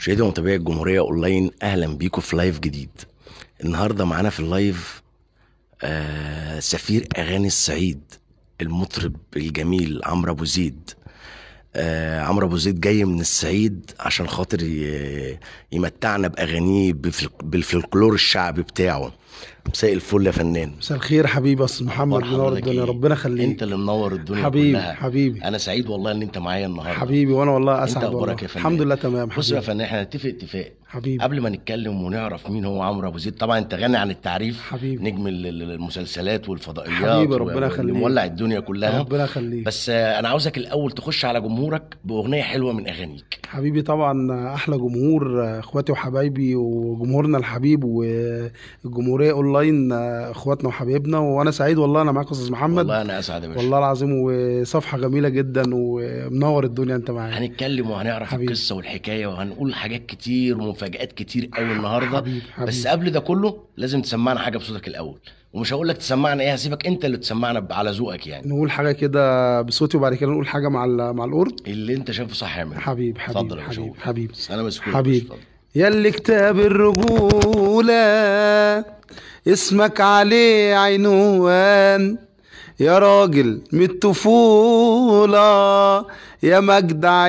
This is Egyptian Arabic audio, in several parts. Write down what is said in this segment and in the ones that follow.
مشاهدي ومتابعي الجمهورية أونلاين أهلا بيكم في لايف جديد النهاردة معانا في اللايف آه سفير أغاني الصعيد المطرب الجميل عمرو أبو زيد آه عمرو أبو زيد جاي من الصعيد عشان خاطر ي- يمتعنا بأغانيه بفل- بالفلكلور الشعبي بتاعه مساء الفل يا فنان مساء الخير حبيبي يا استاذ محمد أخبار منور حضرتك الدنيا إيه؟ ربنا يخليك انت اللي منور الدنيا حبيبي كلها حبيبي انا سعيد والله ان انت معايا النهارده حبيبي وانا والله انت اسعد والله اخبارك يا فنان الحمد لله تمام بص يا حبيبي فنان احنا نتفق اتفاق حبيبي قبل ما نتكلم ونعرف مين هو عمرو ابو زيد طبعا انت غني عن التعريف حبيبي. نجم ال- ال- المسلسلات والفضائيات حبيبي، و- ربنا واللي يخليك. مولع الدنيا كلها ربنا يخليك بس آه، انا عاوزك الاول تخش على جمهورك باغنيه حلوه من اغانيك حبيبي طبعا احلى جمهور اخواتي وحبايبي وجمهورنا الحبيب والجمهوريه اونلاين اخواتنا وحبايبنا وانا سعيد والله انا معاك يا استاذ محمد والله انا اسعد يا باشا والله العظيم وصفحه جميله جدا ومنور الدنيا انت معايا هنتكلم وهنعرف حبيبي. القصه والحكايه وهنقول حاجات كتير ومفاجآت كتير قوي النهارده حبيبي حبيبي بس قبل ده كله لازم تسمعنا حاجه بصوتك الاول ومش هقول لك تسمعنا ايه هسيبك انت اللي تسمعنا ب- على ذوقك يعني نقول حاجه كده بصوتي وبعد كده نقول حاجه مع ال- مع القرد اللي انت شايفه صح اعمله حبيب اتفضل حبيب يا باشا حبيب قول. حبيب بس انا مسؤول حبيب. اتفضل. ياللي كتاب الرجولة اسمك عليه عنوان يا راجل من الطفولة يا مجدع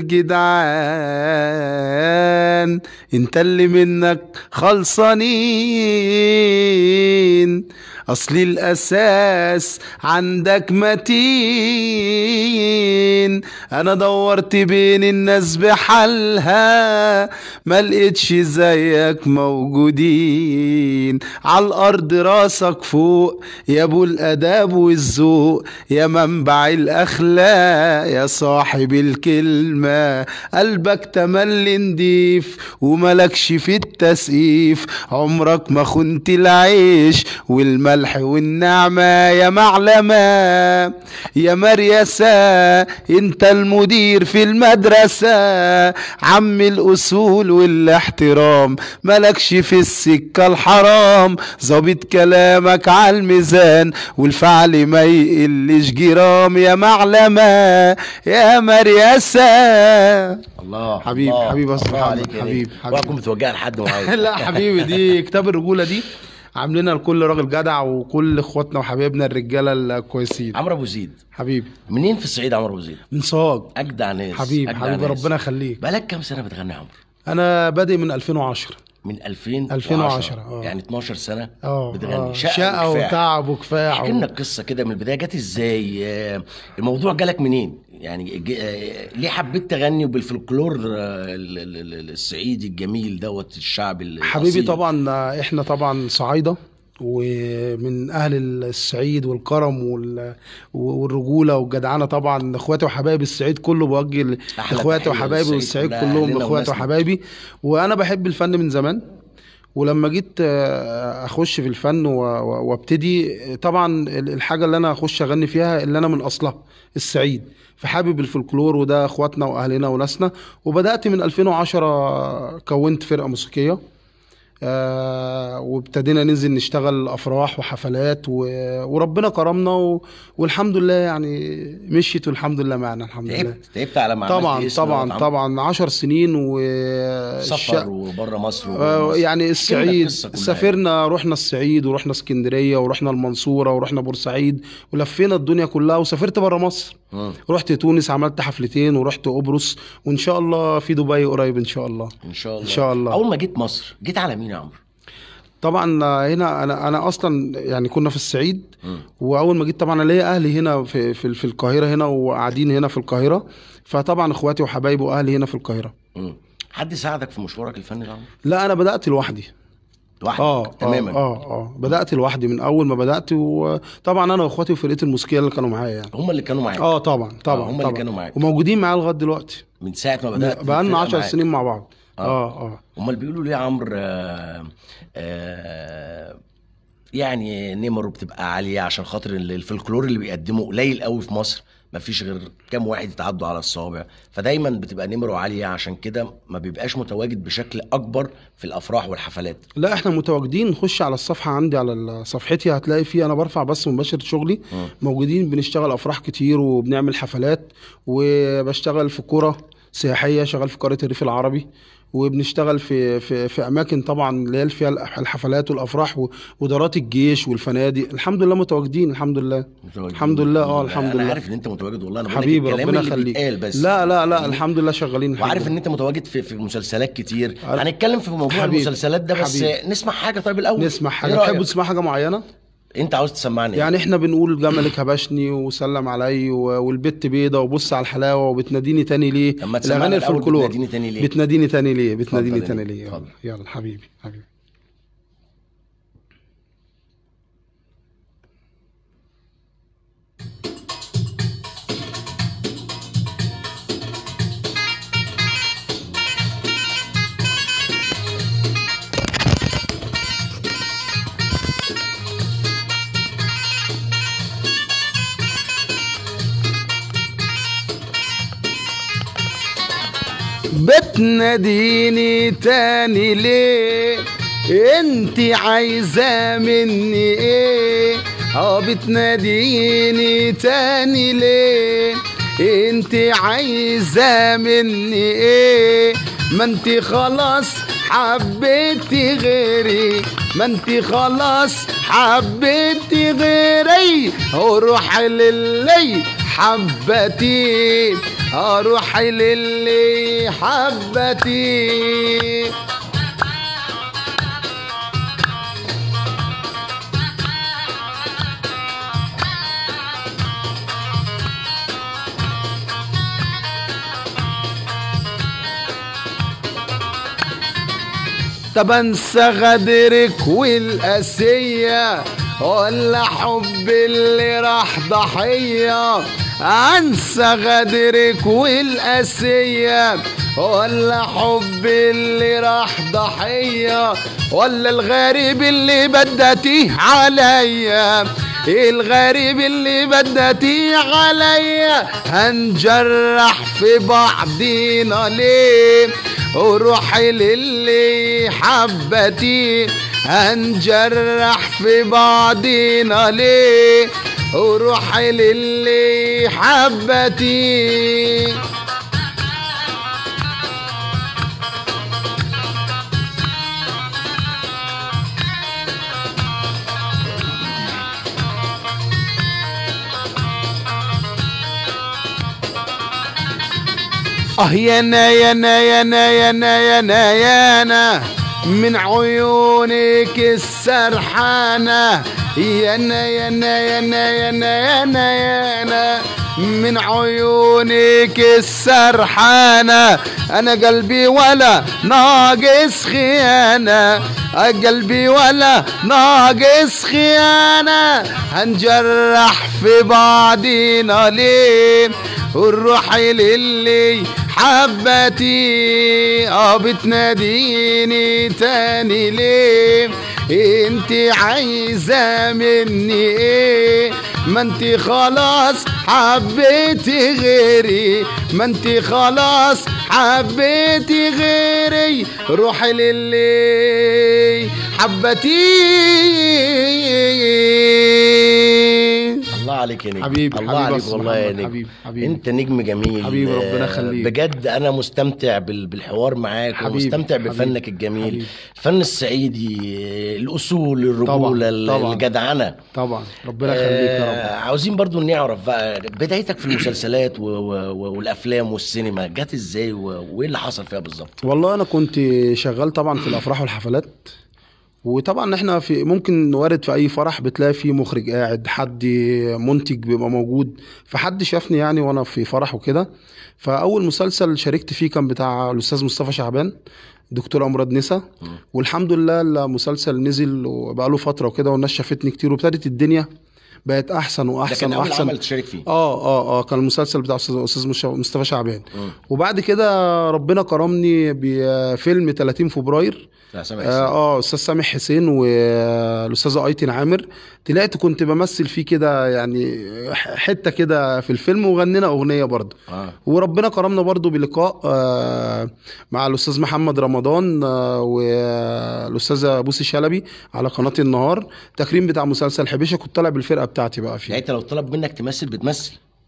الجدعان انت اللي منك خلصانين اصل الاساس عندك متين انا دورت بين الناس بحالها ما لقيتش زيك موجودين على الارض راسك فوق يا ابو الاداب والذوق يا منبع الاخلاق يا صاحب الكلمه قلبك تملي نضيف وملكش في التسقيف عمرك ما خنت العيش والملح والنعمه يا معلمه يا مريسة انت المدير في المدرسة عم الأصول والاحترام ملكش في السكة الحرام ظابط كلامك على الميزان والفعل ما يقلش جرام يا معلمة يا مريسة الله حبيب- الله، حبيب يا أستاذ الله محمد، عليك يا حبيب- نجم. حبيب. اوعى تكون بتوجهها لحد معين لا حبيبي دي كتاب الرجولة دي عاملينها لكل راجل جدع وكل اخواتنا وحبايبنا الرجالة الكويسين عمرو ابو زيد حبيبي منين في الصعيد عمرو ابو زيد من صاج اجدع ناس حبيب أجدع حبيبي ناس. ربنا يخليك بقالك كام سنه بتغني يا عمرو انا بادئ من 2010 من 2010 2010 اه. يعني 12 سنه اه بتغني آه. شقه, شقه وكفاح. وتعب وكفاح احكي لنا القصه كده من البدايه جت ازاي آه، الموضوع جالك منين يعني ج- آه، ليه حبيت تغني بالفلكلور آه، ال- ال- ال- الصعيدي الجميل دوت الشعبي الأصيل؟ حبيبي طبعا آه، احنا طبعا صعايده ومن اهل الصعيد والكرم وال- والرجوله والجدعنه طبعا اخواتي وحبايبي الصعيد كله بوجه أحلى لاخواتي تحية وحبايبي للصعيد والصعيد كلها، كلهم أهلنا لاخواتي وناسنا. وحبايبي وانا بحب الفن من زمان ولما جيت آه، اخش في الفن و- و- وابتدي طبعا ال- الحاجه اللي انا اخش اغني فيها اللي انا من اصلها الصعيد فحابب الفلكلور وده اخواتنا واهلنا وناسنا وبدات من 2010 كونت فرقه موسيقيه آه وابتدينا ننزل نشتغل افراح وحفلات و... وربنا كرمنا و... والحمد لله يعني مشيت والحمد لله معنا الحمد لله تعبت تعبت على ما طبعا عملت اسم طبعا وعملت طبعا 10 سنين و سفر وبره مصر آه، وجوه مصر. يعني احكي لنا الصعيد القصة كلها. سافرنا رحنا الصعيد ورحنا اسكندريه ورحنا المنصوره ورحنا بورسعيد ولفينا الدنيا كلها وسافرت بره مصر مم. رحت تونس عملت حفلتين ورحت قبرص وان شاء الله في دبي قريب ان شاء الله ان شاء الله إن شاء الله. اول ما جيت مصر جيت على مين يا عمرو طبعا هنا انا انا اصلا يعني كنا في الصعيد مم. واول ما جيت طبعا انا ليا اهلي هنا في في, في القاهره هنا وقاعدين هنا في القاهره فطبعا اخواتي وحبايبي واهلي هنا في القاهره مم. حد ساعدك في مشوارك الفني يا عمرو لا انا بدات لوحدي لوحدك اه تماما اه اه اه بدات لوحدي من اول ما بدات وطبعا انا واخواتي وفرقتي الموسيقيه اللي كانوا معايا يعني هم اللي كانوا معاك اه طبعا طبعا هم اللي طبعا كانوا معاك. وموجودين معايا لغايه دلوقتي من ساعه ما بدات بقالنا الفرقة 10 معاك. سنين مع بعض آه. اه اه امال بيقولوا ليه يا عمرو آه آه يعني نمره بتبقى عاليه عشان خاطر ال- الفلكلور اللي بيقدمه قليل قوي في مصر ما فيش غير كام واحد يتعدوا على الصوابع فدايما بتبقى نمره عاليه عشان كده ما بيبقاش متواجد بشكل اكبر في الافراح والحفلات لا احنا متواجدين نخش على الصفحه عندي على صفحتي هتلاقي فيه انا برفع بس مباشر شغلي مم. موجودين بنشتغل افراح كتير وبنعمل حفلات وبشتغل في كوره سياحيه شغال في قريه الريف العربي وبنشتغل في في في اماكن طبعا اللي هي فيها الحفلات والافراح و- ودارات الجيش والفنادق الحمد لله متواجدين الحمد لله متواجد. الحمد لله اه الحمد انا لله عارف ان انت متواجد والله انا بقول لك حبيبي الكلام ربنا اللي يخليك بيتقال بس لا لا لا الحمد لله شغالين الحمد وعارف لله. ان انت متواجد في في مسلسلات كتير عارف. هنتكلم في موضوع حبيبي. المسلسلات ده بس حبيبي. نسمع حاجه طيب الاول نسمع إيه حاجه رأيك؟ تحبوا تسمعوا حاجه معينه انت عاوز تسمعني يعني احنا بنقول جملك هبشني وسلم علي و- والبت بيضه وبص على الحلاوه وبتناديني تاني ليه طب ما تسمعنا الاغاني الأول الفولكلور بتناديني تاني ليه؟ بتناديني تاني ليه بتناديني اتفضل تاني يا ليه اتفضل. يلا يلا حبيبي حبيبي بتناديني تاني ليه انت عايزة مني ايه اه بتناديني تاني ليه انت عايزة مني ايه ما انت خلاص حبيتي غيري ما انت خلاص حبيتي غيري اروح للي حبتي اروح للي حبتي طب انسى غدرك والقاسية ولا حب اللي راح ضحية انسى غدرك والقاسية ولا حب اللي راح ضحية ولا الغريب اللي بدتيه عليا الغريب اللي بدتيه عليا هنجرح في بعضينا ليه وروحي للي حبتي هنجرح في بعضينا ليه وروحي للي حبتي اه يانا يانا يانا يانا يانا يانا من عيونك السرحانة يانا يانا يانا يانا يانا يانا من عيونك السرحانة أنا قلبي ولا ناقص خيانة قلبي ولا ناقص خيانة هنجرح في بعضينا ليه والروحي للي حبتي اه بتناديني تاني ليه انت عايزة مني ايه ما انت خلاص حبيتي غيري ما انت خلاص حبيتي غيري روحي للي حبتي الله عليك يا نجم حبيبي، الله حبيبي عليك أستاذ والله يا محمد، نجم حبيبي، حبيبي. انت نجم جميل حبيبي، ربنا آه، يخليك. بجد انا مستمتع بال- بالحوار معاك حبيبي، ومستمتع حبيبي، بفنك الجميل حبيبي. الفن الصعيدي آه، الاصول الرجوله ال- طبعاً. الجدعنه طبعا ربنا يخليك يا رب آه، عاوزين برضو نعرف بقى بدايتك في المسلسلات و... و... و- والافلام والسينما جت ازاي و... وايه اللي حصل فيها بالظبط والله انا كنت شغال طبعا في الافراح والحفلات وطبعا احنا في ممكن وارد في اي فرح بتلاقي فيه مخرج قاعد حد منتج بيبقى موجود فحد شافني يعني وانا في فرح وكده فاول مسلسل شاركت فيه كان بتاع الاستاذ مصطفى شعبان دكتور امراض نسا والحمد لله المسلسل نزل وبقاله فتره وكده والناس شافتني كتير وابتدت الدنيا بقت احسن ده واحسن كان اول واحسن عمل تشارك فيه اه اه اه كان المسلسل بتاع استاذ استاذ مش- مصطفى شعبان مم. وبعد كده ربنا كرمني بفيلم 30 فبراير لا سامع اه حسين. آه، استاذ سامح حسين والاستاذه ايتن عامر طلعت كنت بمثل فيه كده يعني ح- حته كده في الفيلم وغنينا اغنيه برضه اه وربنا كرمنا برضو بلقاء آه، مع الاستاذ محمد رمضان آه، والاستاذه بوسي شلبي على قناه النهار تكريم بتاع مسلسل حبيشه كنت طالع بالفرقه بتاعتي بقى يعني فيه انت لو طلب منك تمثل بتمثل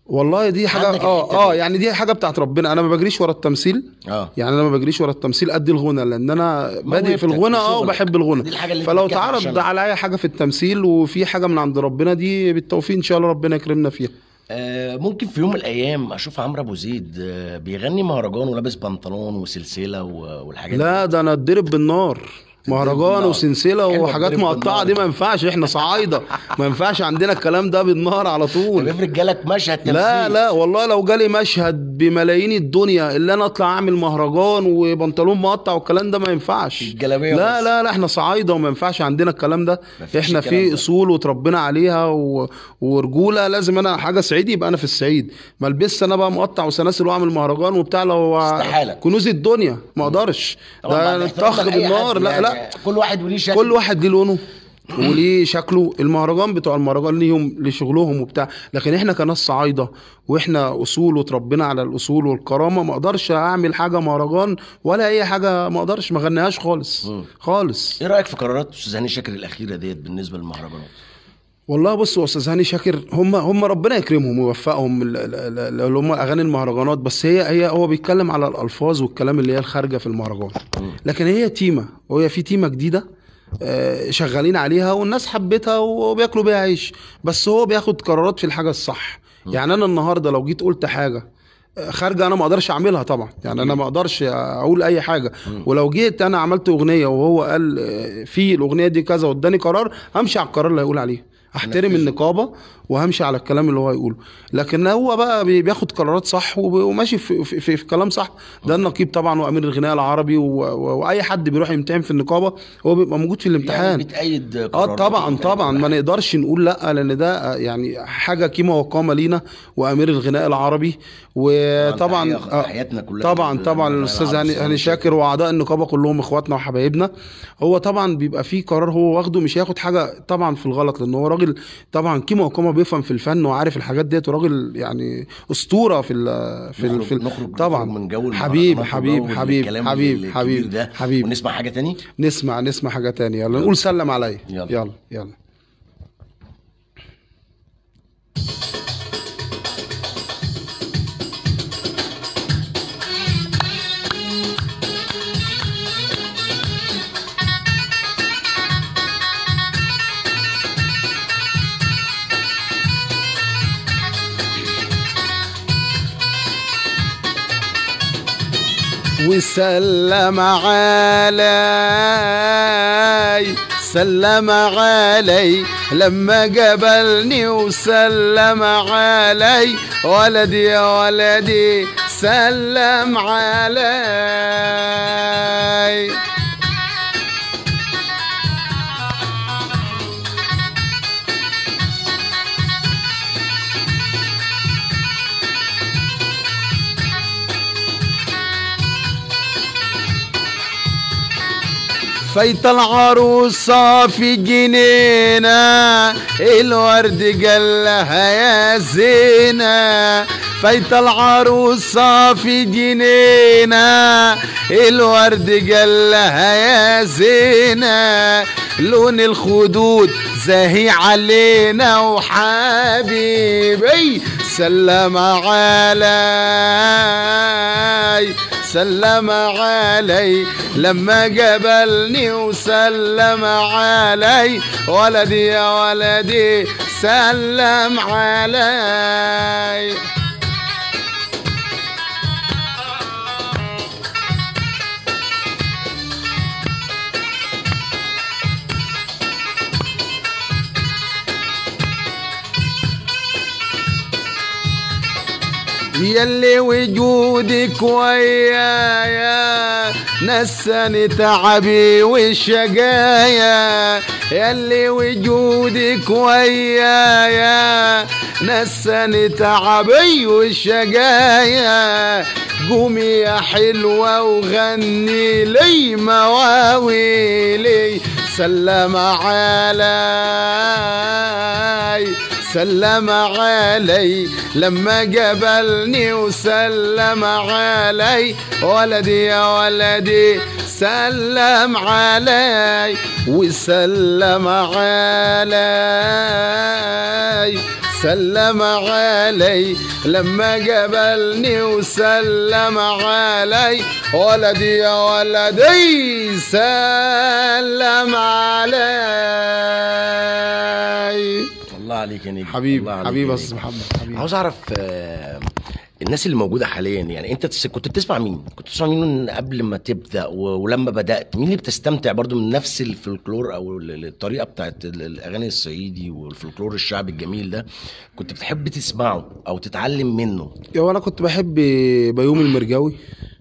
والله دي حاجه عندك اه الحتة اه دي. يعني دي حاجه بتاعت ربنا انا ما بجريش ورا التمثيل اه يعني انا ما بجريش ورا التمثيل قد الغنى لان انا بادئ في موهبتك الغنى اه وشغلك. وبحب الغنى دي الحاجة اللي انت فلو بتكافح تعرض عشانها. عليا حاجه في التمثيل وفي حاجه من عند ربنا دي بالتوفيق ان شاء الله ربنا يكرمنا فيها آه، ممكن في يوم من الايام اشوف عمرو ابو زيد آه، بيغني مهرجان ولابس بنطلون وسلسله و- والحاجات دي لا ده انا اتضرب بالنار مهرجان بالنار. وسلسله حلوة وحاجات اتضرب مقطعه بالنار. دي ما ينفعش احنا صعايده ما ينفعش عندنا الكلام ده بالنار على طب طول افرض جالك مشهد تمثيل لا لا والله لو جالي مشهد بملايين الدنيا اللي انا اطلع اعمل مهرجان وبنطلون مقطع والكلام ده ما ينفعش الجلابية لا بس. لا لا احنا صعايده وما ينفعش عندنا الكلام ده مفيش احنا الكلام في ده. اصول وتربينا عليها و... ورجوله لازم انا حاجه صعيدي يبقى انا في الصعيد ما البسش انا بقى مقطع وسلاسل واعمل مهرجان وبتاع لو استحالة. كنوز الدنيا ما اقدرش طبعاً بعد ده احترامنا طخ لأي بالنار حد لا يعني لا كل واحد وليه شكل كل واحد ليه لونه وليه شكله المهرجان بتوع المهرجان ليهم لشغلهم وبتاع لكن احنا كناس صعايده واحنا اصول وتربينا على الاصول والكرامه ما اقدرش اعمل حاجه مهرجان ولا اي حاجه ما اقدرش ما غنيهاش خالص مم. خالص ايه رايك في قرارات استاذ هاني شاكر الاخيره ديت بالنسبه للمهرجانات والله بص يا استاذ هاني شاكر هم هم ربنا يكرمهم ويوفقهم ال- ال- ال- اللي هم اغاني المهرجانات بس هي هي هو بيتكلم على الالفاظ والكلام اللي هي الخارجه في المهرجان لكن هي تيمه وهي في تيمه جديده آه، شغالين عليها والناس حبتها وبياكلوا بيها عيش بس هو بياخد قرارات في الحاجه الصح يعني انا النهارده لو جيت قلت حاجه آه، خارجه انا ما اقدرش اعملها طبعا يعني انا ما اقدرش اقول اي حاجه ولو جيت انا عملت اغنيه وهو قال آه، في الاغنيه دي كذا واداني قرار همشي على القرار اللي هيقول عليه احترم نفذه. النقابه وهمشي على الكلام اللي هو يقوله لكن هو بقى بي- بياخد قرارات صح وب- وماشي في, في, في, في كلام صح ده النقيب طبعا وامير الغناء العربي و- و- واي حد بيروح يمتحن في النقابه هو بيبقى موجود في الامتحان يعني بتأيد اه قرارات طبعا وبتأيد طبعا كل ما حاجة. نقدرش نقول لا لان ده آه، يعني حاجه قيمه وقامه لينا وامير الغناء العربي وطبعا تحية- آه، تحياتنا كلها طبعا للغناء طبعا العربي الاستاذ الصالح. هاني هاني شاكر واعضاء النقابه كلهم اخواتنا وحبايبنا هو طبعا بيبقى فيه قرار هو واخده مش هياخد حاجه طبعا في الغلط لان هو راجل طبعا قيمه وقامه بيفهم في الفن وعارف الحاجات ديت وراجل يعني اسطوره في ال في ال نخرج, في ال نخرج طبعا نخرج من جو حبيب المهرجانات حبيب وجو حبيب الكلام حبيب الكبير حبيب ده حبيب ونسمع حاجه تاني نسمع نسمع حاجه تانية يلا نقول سلم عليا يلا. يلا يلا وسلم علي سلم علي لما قبلني وسلم علي ولدي يا ولدي سلم علي فايت العروسة في جنينة الورد قال لها يا زينة فايت العروسة في جنينة الورد قال لها يا زينة لون الخدود زاهي علينا وحبيبي سلم علي سلم علي لما قبلني وسلم علي ولدي يا ولدي سلم علي يلي وجودك ويايا نساني تعبي والشقايا يلي وجودك ويايا نساني تعبي والشقايا قومي يا حلوة وغني لي مواويلي سلم علي سلم علي لما قبلني وسلم علي ولدي يا ولدي سلم علي وسلم علي سلم علي لما قبلني وسلم علي ولدي يا ولدي سلم علي الله عليك يا نجم حبيب الله عليك حبيب يا يا استاذ نجم. محمد حبيب عاوز اعرف آه، الناس اللي موجوده حاليا يعني انت تس- كنت بتسمع مين؟ كنت بتسمع مين من قبل ما تبدا و- ولما بدات؟ مين اللي بتستمتع برضو من نفس الفلكلور او ال- ال- الطريقه بتاعت ال- الاغاني الصعيدي والفلكلور الشعبي الجميل ده كنت بتحب تسمعه او تتعلم منه؟ هو انا كنت بحب بيومي المرجاوي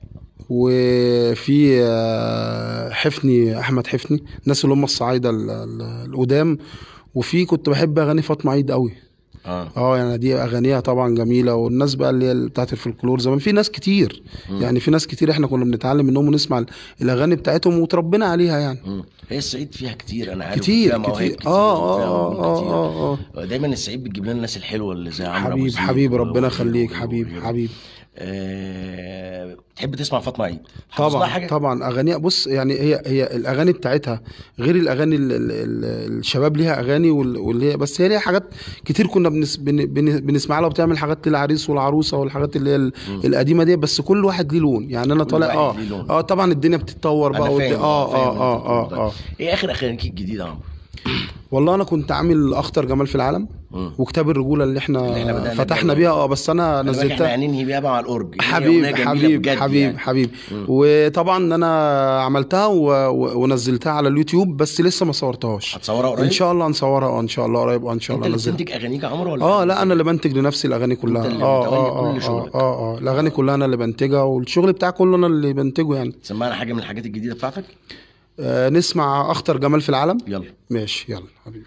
وفي آه، حفني احمد حفني الناس اللي هم الصعايده ال- ال- القدام وفي كنت بحب اغاني فاطمه عيد قوي اه اه يعني دي اغانيها طبعا جميله والناس بقى اللي هي بتاعت الفلكلور زمان في ناس كتير يعني في ناس كتير احنا كنا بنتعلم منهم ونسمع ال- الاغاني بتاعتهم وتربينا عليها يعني مم. هي الصعيد فيها كتير انا عارف كتير فيها مواهب كتير كتير اه وفيها اه نجوم اه كتير. اه اه دايما الصعيد بتجيب لنا الناس الحلوه اللي زي عمرو أبو حبيب زيد حبيب و- ربنا وغيره يخليك وغيره حبيب وغيره. حبيب آه، بتحب تسمع فاطمه عيد حافظ لها طبعا حاجه طبعا اغانيها بص يعني هي هي الاغاني بتاعتها غير الاغاني ال ال ال الشباب ليها اغاني وال- واللي هي بس هي ليها حاجات كتير كنا بنس بن بن بنسمع لها وبتعمل حاجات للعريس والعروسه والحاجات اللي هي ال- القديمه دي بس كل واحد ليه لون يعني انا كل طالع واحد اه ليه لون. اه طبعا الدنيا بتتطور انا بقى والد- فاهم اه فاهم اه اللي اه أنت بتقوله اه ده. اه ايه اخر اغانيك الجديده يا عمرو والله انا كنت عامل اخطر جمال في العالم مم. وكتاب الرجوله اللي احنا, اللي إحنا بدأنا فتحنا بيها. بيها اه بس انا خلي بالك احنا نزلتها هننهي بيها مع الاورج هي حبيب أغنية جميلة حبيب بجد حبيب يعني. حبيب وطبعا انا عملتها و... و... ونزلتها على اليوتيوب بس لسه ما صورتهاش هتصورها قريب ان شاء الله هنصورها اه ان شاء الله قريب اه ان شاء انت الله اللي ننزلها بتنتج اغانيك يا عمرو ولا اه حد لا انا اللي بنتج لنفسي الاغاني كلها اللي اه متولي اه كل اه شغلك. اه اه الاغاني كلها انا اللي بنتجها والشغل بتاعي كله انا اللي بنتجه يعني سمعنا حاجه من الحاجات الجديده بتاعتك آه نسمع اخطر جمال في العالم يلا ماشي يلا حبيبي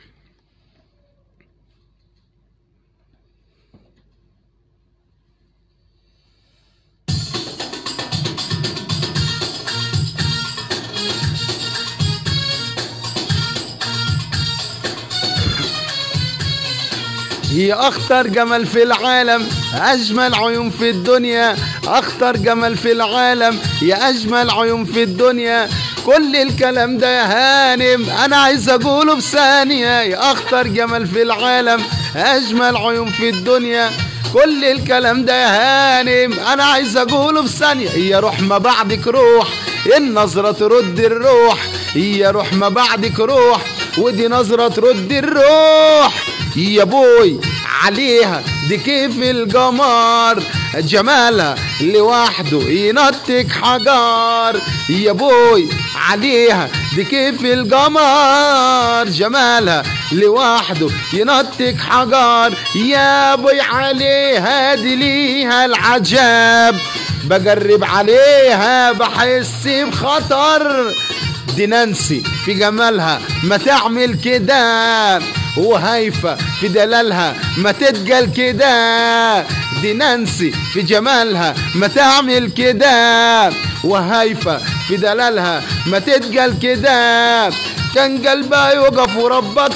هي اخطر جمل في العالم اجمل عيون في الدنيا اخطر جمل في العالم يا اجمل عيون في الدنيا كل الكلام ده يا هانم انا عايز اقوله بثانيه يا اخطر جمل في العالم اجمل عيون في الدنيا كل الكلام ده يا هانم انا عايز اقوله في ثانيه يا روح ما بعدك روح النظره ترد الروح يا روح ما بعدك روح ودي نظره ترد الروح يا بوي عليها دي كيف القمر جمالها لوحده ينطق حجار يا بوي عليها دي كيف القمر جمالها لوحده ينطق حجار يا بوي عليها دي ليها العجاب بجرب عليها بحس بخطر دي نانسي في جمالها ما تعمل كده وهايفة في دلالها ما تتقل كده دي نانسي في جمالها ما تعمل كده وهايفة في دلالها ما تتقل كده كان قلبها يوقف وربك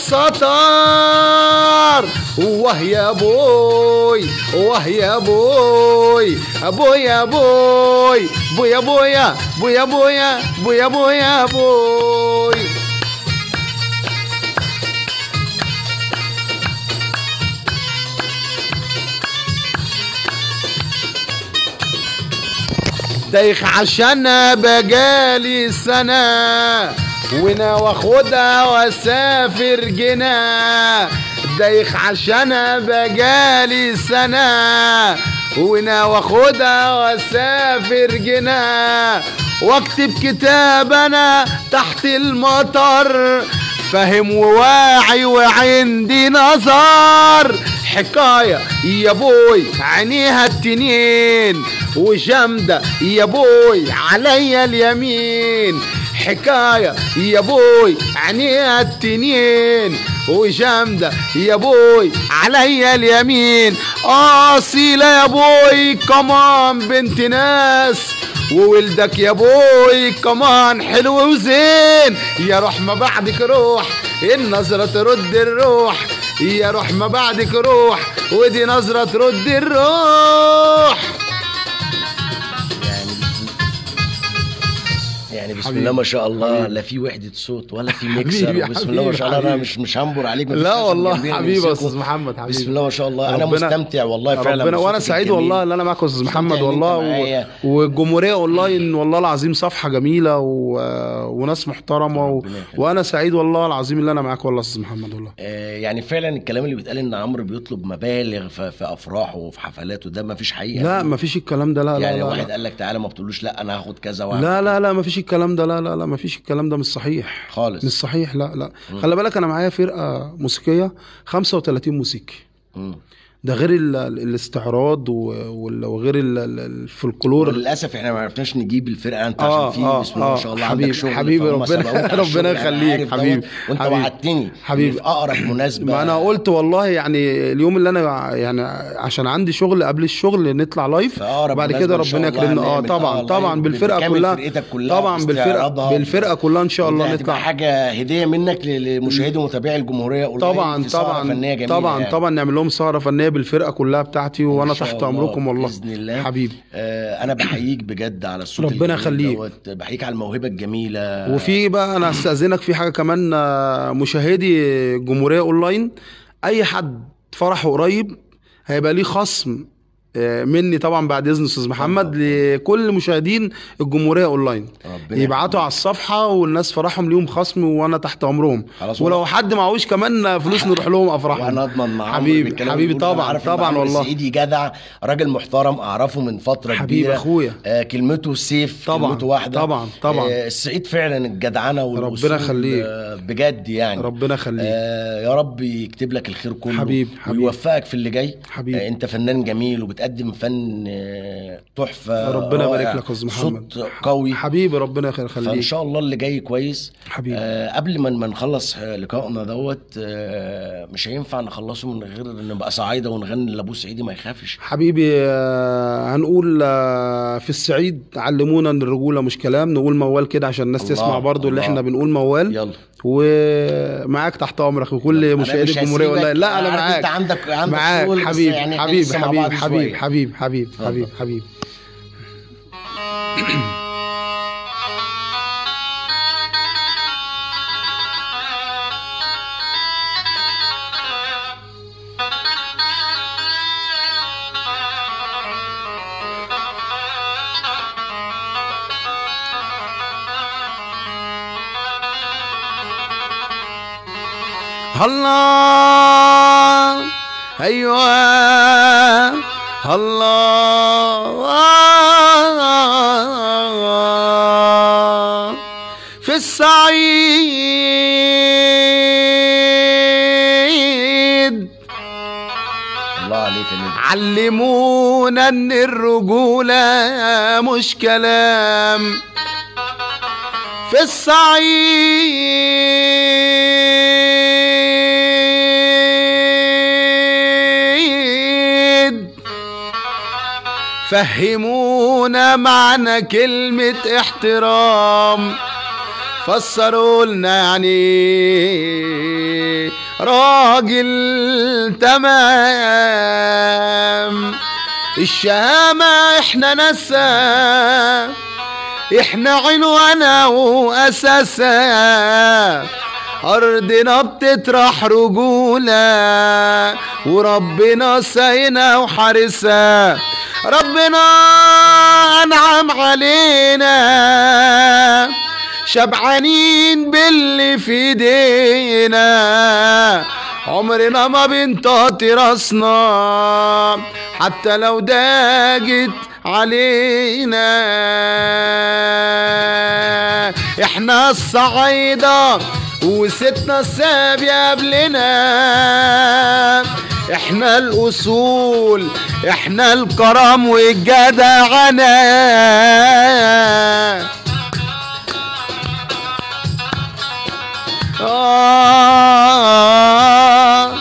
سطر واه يا بوي واه يا بوي ابوي يا بوي بويا بويا بويا بويا بويا بويا بوي دايخ عشان بقالي سنة وانا واخدها واسافر جنا دايخ عشان بقالي سنة وانا واخدها واسافر جنا واكتب كتاب انا تحت المطر فاهم وواعي وعندي نظر حكاية يا بوي عينيها التنين وجامدة يا بوي عليا اليمين حكاية يا بوي عينيها التنين وجامدة يا بوي عليا اليمين أصيلة يا بوي كمان بنت ناس وولدك يا بوي كمان حلو وزين يا روح ما بعدك روح النظرة ترد الروح يا روح ما بعدك روح ودي نظرة ترد الروح يعني يعني بسم حبيبي. الله ما شاء الله حبيبي. لا في وحده صوت ولا في حبيبي، ميكسر بسم الله ما حبيبي، شاء الله انا حبيبي. مش مش هنبر عليك مفيش لا ناس والله جنبينا حبيبي يا بيمسكوا. استاذ محمد حبيبي بسم الله ما شاء الله انا ربنا- مستمتع والله فعلا ربنا وانا بصوتك سعيد الجميل. والله ان انا معاك يا استاذ مستمتع محمد إن أنت والله معايا. و... والجمهوريه اونلاين والله العظيم صفحه جميله و... وناس محترمه و... ربنا يخليك. وانا سعيد والله العظيم ان انا معاك والله يا استاذ محمد والله آه، يعني فعلا الكلام اللي بيتقال ان عمرو بيطلب مبالغ في, في افراحه وفي حفلاته ده ما فيش حقيقه لا ما فيش الكلام ده لا لا يعني لا, واحد لا. قال لك تعالى ما بتقولوش لا انا هاخد كذا واعمل لا لا لا ما فيش الكلام ده لا لا لا ما فيش الكلام ده مش صحيح خالص مش صحيح لا لا خلي بالك انا معايا فرقه موسيقيه 35 موسيقي مم. ده غير ال... ال- الاستعراض و... وال- وغير ال... ال- الفولكلور للاسف احنا ما عرفناش نجيب الفرقه انت آه، عشان في آه، بسم الله ما آه، شاء الله حبيبي، عندك شغل حبيبي، فهم ربنا- سبقوك على ربنا الشغل، أنا يخليك، عارف دوت، حبيبي، وانت حبيبي، وعدتني حبيبي. في اقرب مناسبه ما انا قلت والله يعني اليوم اللي انا يعني عشان عندي شغل قبل الشغل نطلع لايف في أقرب وبعد مناسبة كده إن شاء ربنا الله يكرمنا اه هنعمل طبعا لايف طبعا بالفرقه بكامل كلها فرقتك كلها طبعا بالفرقه باستعراضها. بالفرقه كلها ان شاء الله ودي هتبقى نطلع حاجه هديه منك ل- لمشاهدي ومتابعي الجمهوريه أونلاين طبعا في سهرة طبعا فنيه جميله طبعا يعني. طبعا نعمل لهم سهره فنيه بالفرقه كلها بتاعتي وانا إن شاء تحت الله امركم والله باذن الله حبيبي آه انا بحييك بجد على الصوت ربنا الجميل يخليك. دوت. بحييك على الموهبه الجميله وفي بقى انا استاذنك في حاجه كمان آه، مشاهدي الجمهوريه اونلاين اي حد فرحه قريب هيبقى ليه خصم آه، مني طبعا بعد اذن استاذ محمد لكل مشاهدين الجمهوريه اونلاين ربنا يبعتوا على الصفحه والناس فرحهم ليهم خصم وانا تحت امرهم خلاص ولو حد معهوش كمان فلوس نروح لهم افراحهم وانا اضمن مع عمرو حبيبي بالكلام حبيبي اللي بيقوله. أنا طبعا عارف إن طبعا عمرو والله السعيدي جدع راجل محترم اعرفه من فتره حبيبي كبيره أخويا. آه كلمته سيف طبعا، كلمته واحده طبعا، طبعا. آه السعيد فعلا الجدعنه والأصول، ربنا يخليك. آه بجد يعني ربنا يخليك آه يا رب يكتب لك الخير كله حبيب، حبيب. ويوفقك في اللي جاي حبيب. آه انت فنان جميل وبتقدم فن آه تحفه ربنا يبارك رائع. لك يا أستاذ محمد. صوت قوي حبيبي ربنا يخليك فان شاء الله اللي جاي كويس حبيبي آه قبل ما ما نخلص لقائنا دوت آه مش هينفع نخلصه من غير ان نبقى صعايده ونغني لابو سعيدي ما يخافش حبيبي آه، هنقول آه، في الصعيد علمونا ان الرجوله مش كلام نقول موال كده عشان الناس الله، تسمع برضو اللي الله. احنا بنقول موال يلا ومعاك تحت امرك وكل أنا مشاهدي مش الجمهوريه هسيبك. والله لا انا عارف معاك انت عندك عندك معاك شغل، بس حبيب يعني إحنا حبيب لسه مع حبيب بعض حبيب شوية. حبيب حبيب اتفضل. حبيب حبيب الله ايوه الله في الصعيد الله عليك يا نجم علمونا ان الرجولة مش كلام في الصعيد فهمونا معنى كلمة احترام فسروا لنا يعني راجل تمام الشهامة احنا نسا احنا عنوانا واساسا ارضنا بتطرح رجولة وربنا ساينا وحارسها ربنا انعم علينا شبعانين باللي في ايدينا عمرنا ما بنطاطي راسنا حتى لو داجت علينا احنا الصعايدة وستنا السابية قبلنا احنا الاصول احنا الكرم والجدعنة آه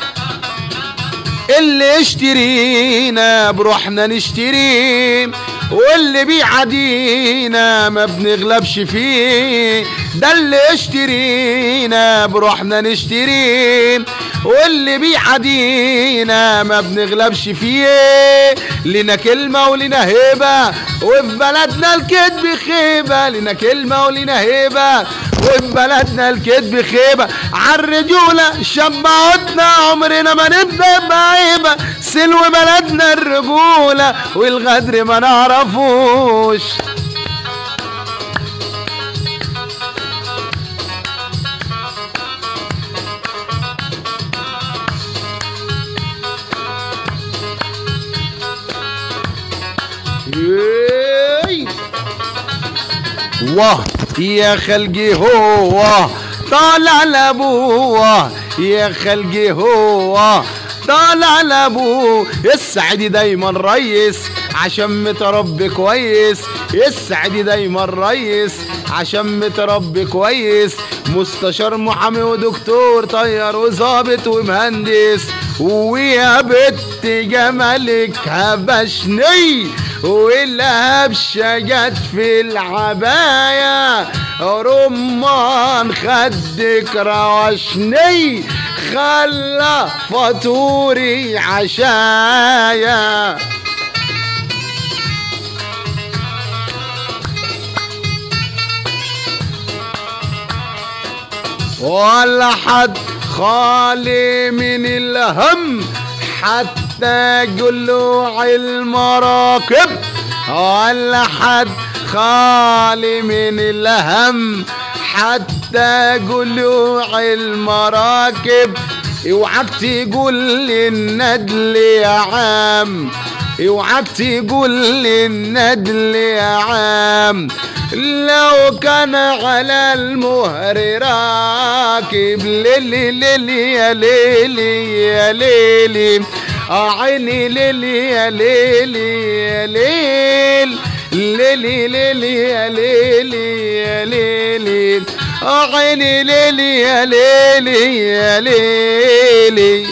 اللي اشترينا بروحنا نشتري واللي بيعادينا ما بنغلبش فيه ده اللي يشترينا بروحنا نشتريه واللي بيعادينا ما بنغلبش فيه لنا كلمة ولنا هيبة وفي بلدنا الكذب خيبة لنا كلمة ولنا هيبة وفي بلدنا الكذب خيبة عالرجولة شبعتنا عمرنا ما نبدأ بعيبة سلو بلدنا الرجولة والغدر ما نعرفوش ياي. واه يا خلقي هو طالع لابوه يا خلقي هو طالع لابوه السعدي دايما ريس عشان متربي كويس السعدي دايما ريس عشان متربي كويس مستشار محامي ودكتور طيار وظابط ومهندس ويا بت جمالك هبشني والهبشة جت في العباية رمان خدك روشني خلى فطوري عشايا ولا حد خالي من الهم حتى جلوع المراكب ولا حد خالي من الهم حتى جلوع المراكب اوعك تقول لي الندل يا عم اوعك تقول لي الندل يا عم لو كان على المهر راكب ليلي ليلي يا ليلي يا ليلي عيني ليلي يا ليلي يا ليل ليلي ليلي يا ليلي يا ليلي عيني ليلي يا ليلي يا ليلي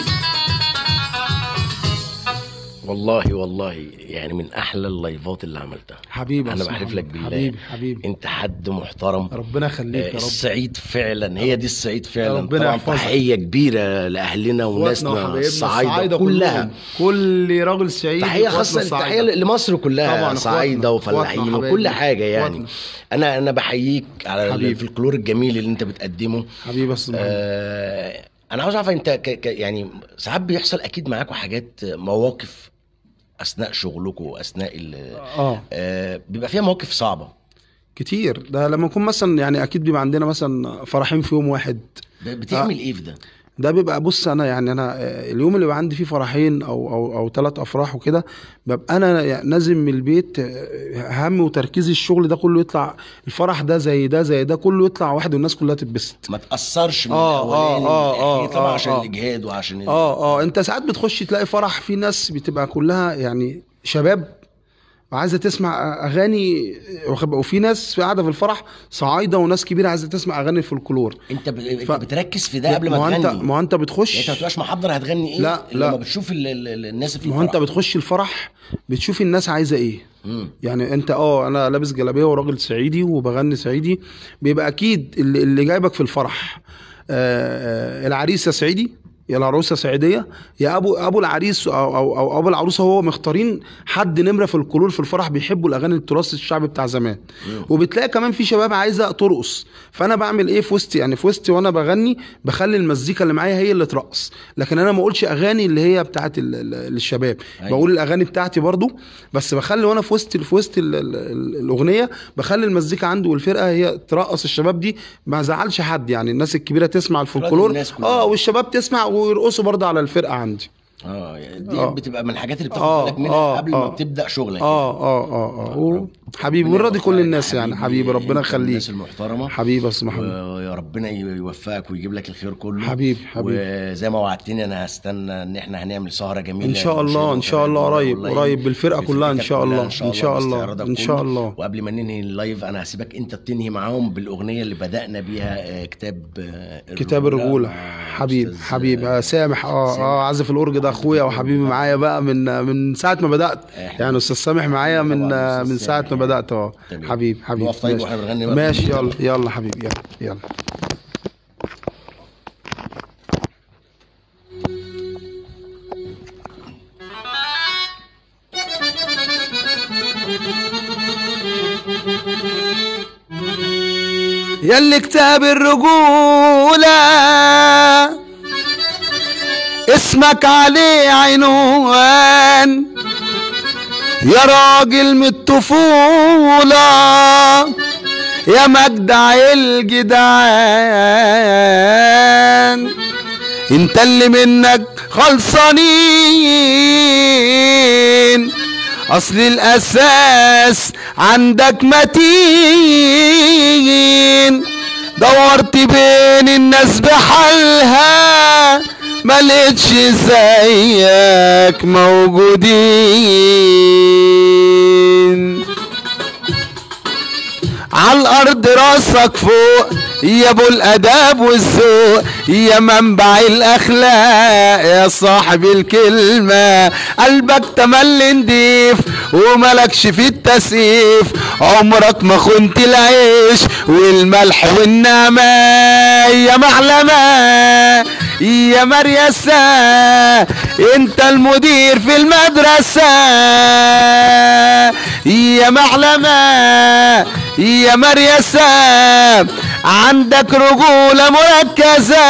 والله والله يعني من احلى اللايفات اللي عملتها حبيبي يا انا أستاذ بحلف لك محمد. بالله حبيبي حبيبي انت حد محترم ربنا يخليك آه، يا رب الصعيد فعلا هي دي الصعيد فعلا ربنا طبعا يحفظك. تحيه كبيره لاهلنا اخواتنا وناسنا وحبايبنا الصعايده كلها كل راجل سعيد تحيه إخواتنا خاصه الصعايدة. تحيه لمصر كلها طبعاً، صعايده إخواتنا- وفلاحين إخواتنا وكل وحبايبنا. حاجه يعني إخواتنا. انا انا بحييك على حبيبي. الفلكلور الجميل اللي انت بتقدمه حبيبي يا أستاذ محمد. آه انا عاوز اعرف انت ك ك يعني ساعات بيحصل اكيد معاكم حاجات مواقف اثناء شغلكم اثناء ال- اه آه بيبقى فيها مواقف صعبه كتير ده لما نكون مثلا يعني اكيد بيبقى عندنا مثلا فرحين في يوم واحد ب- بتعمل ايه في ده؟ ده بيبقى بص انا يعني انا آه، اليوم اللي بيبقى عندي فيه فرحين او او او ثلاث افراح وكده ببقى انا يعني نازل من البيت آه، همي وتركيزي الشغل ده كله يطلع الفرح ده زي ده زي ده كله يطلع واحد والناس كلها تتبسط ما تاثرش من آه، الاولاني آه، آه، للأخير طبعا آه، عشان آه. الاجهاد وعشان ال- اه اه انت ساعات بتخش تلاقي فرح في ناس بتبقى كلها يعني شباب وعايزه تسمع اغاني واخد بالك؟ وفي ناس قاعده في الفرح صعايده وناس كبيره عايزه تسمع اغاني الفولكلور انت ب... انت ف- بتركز في ده قبل ما, هو انت تغني ما هو انت يعني بتخش انت ما بتبقاش محضر هتغني ايه لا، إلا لا. لما بتشوف ال... ال... ال- الناس في ما هو انت الفرح. بتخش الفرح بتشوف الناس عايزه ايه مم. يعني انت اه انا لابس جلابيه وراجل صعيدي وبغني صعيدي بيبقى اكيد اللي, اللي جايبك في الفرح آه آه العريس يا صعيدي يا العروسه صعيديه يا ابو ابو العريس او او, أو ابو العروسه هو مختارين حد نمره في الكلور في الفرح بيحبوا الاغاني التراث الشعبي بتاع زمان وبتلاقي كمان في شباب عايزه ترقص فانا بعمل ايه في وسطي يعني في وسطي وانا بغني بخلي المزيكا اللي معايا هي اللي ترقص لكن انا ما اقولش اغاني اللي هي بتاعت ال- ال- الشباب أيوة. بقول الاغاني بتاعتي برضو بس بخلي وانا في وسط في وسط ال- ال- ال- الاغنيه بخلي المزيكا عندي والفرقه هي ترقص الشباب دي ما زعلش حد يعني الناس الكبيره تسمع الفولكلور الناس كلها. اه والشباب تسمع ويرقصوا برضه على الفرقه عندي اه يعني دي آه. بتبقى من الحاجات اللي بتاخد آه، بالك منها آه، قبل ما آه. بتبدا شغلك اه اه اه اه و- حبيبي ربنا ونراضي كل يوفقك الناس يعني حبيبي ربنا أنت من يخليك الناس المحترمه حبيبي يا استاذ محمد ويا ربنا يوفقك ويجيب لك الخير كله حبيبي حبيبي وزي ما وعدتني انا هستنى ان احنا هنعمل سهره جميله ان شاء الله ان شاء الله قريب قريب بالفرقه كلها ان شاء الله ان شاء الله ان شاء الله وقبل ما ننهي اللايف انا هسيبك انت تنهي معاهم بالاغنيه اللي بدانا بيها آه، كتاب آه، كتاب الرجوله مع حبيب أستاذ، حبيب آه، سامح اه سامح. اه عازف الاورج ده اخويا وحبيبي معايا بقى من من ساعه ما بدات إحنا- يعني استاذ سامح معايا من طبعاً آه، أستاذ من ساعه ما سامح. بدات اه تمام. حبيب حبيب نقف طيب ماشي. واحنا بنغني بقى ماشي في يلا الفيديو. يلا حبيبي يلا يلا يلي كتاب الرجولة اسمك عليه عنوان يا راجل من الطفولة يا مجدع الجدعان انت اللي منك خلصانين اصل الاساس عندك متين دورت بين الناس بحالها ما لقيتش زيك موجودين عالارض راسك فوق يا ابو الاداب والذوق يا منبع الاخلاق يا صاحب الكلمه قلبك تملي نضيف وملكش في التسقيف عمرك ما خنت العيش والملح والنعمه يا معلمه يا مريسة انت المدير في المدرسة يا معلمة يا مريسة عندك رجولة مركزة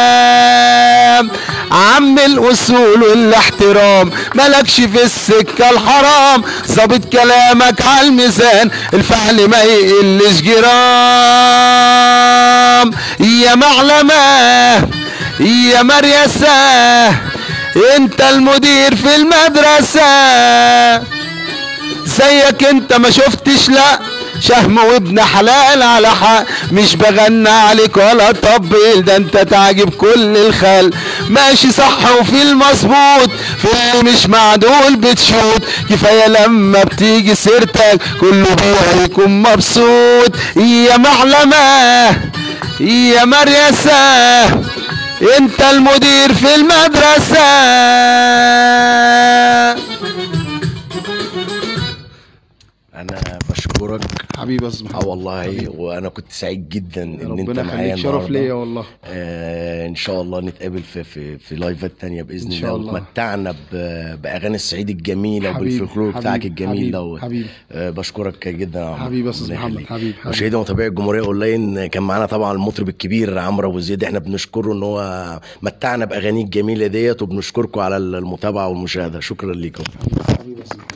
عم الاصول والاحترام ملكش في السكة الحرام ظابط كلامك على الميزان الفعل ما يقلش جرام يا معلمة يا مريسة انت المدير في المدرسة زيك انت ما شفتش لا شهم وابن حلال على حق مش بغنى عليك ولا طبل ده انت تعجب كل الخل ماشي صح وفي المظبوط في اللي مش معدول بتشوت كفايه لما بتيجي سيرتك كله بيها يكون مبسوط يا معلمه يا مريسه انت المدير في المدرسه انا بشكرك حبيبي يا استاذ اه والله وانا كنت سعيد جدا ان انت ربنا معايا يخليك شرف النهاردة. ليا والله آه ان شاء الله نتقابل في في في لايفات تانية باذن إن شاء الله الله. وتمتعنا ب- باغاني الصعيد الجميله حبيبي، وبالفلكلور بتاعك حبيبي، الجميل حبيبي، دوت حبيبي. آه بشكرك جدا يا عمرو حبيبي يا أستاذ ربنا محمد، يخليك. حبيبي، حبيبي. مشاهدي ومتابعي الجمهوريه اونلاين كان معانا طبعا المطرب الكبير عمرو ابو زيد احنا بنشكره ان هو متعنا باغانيه الجميله ديت وبنشكركم على المتابعه والمشاهده شكرا لكم حبيبي يا أستاذ محمد.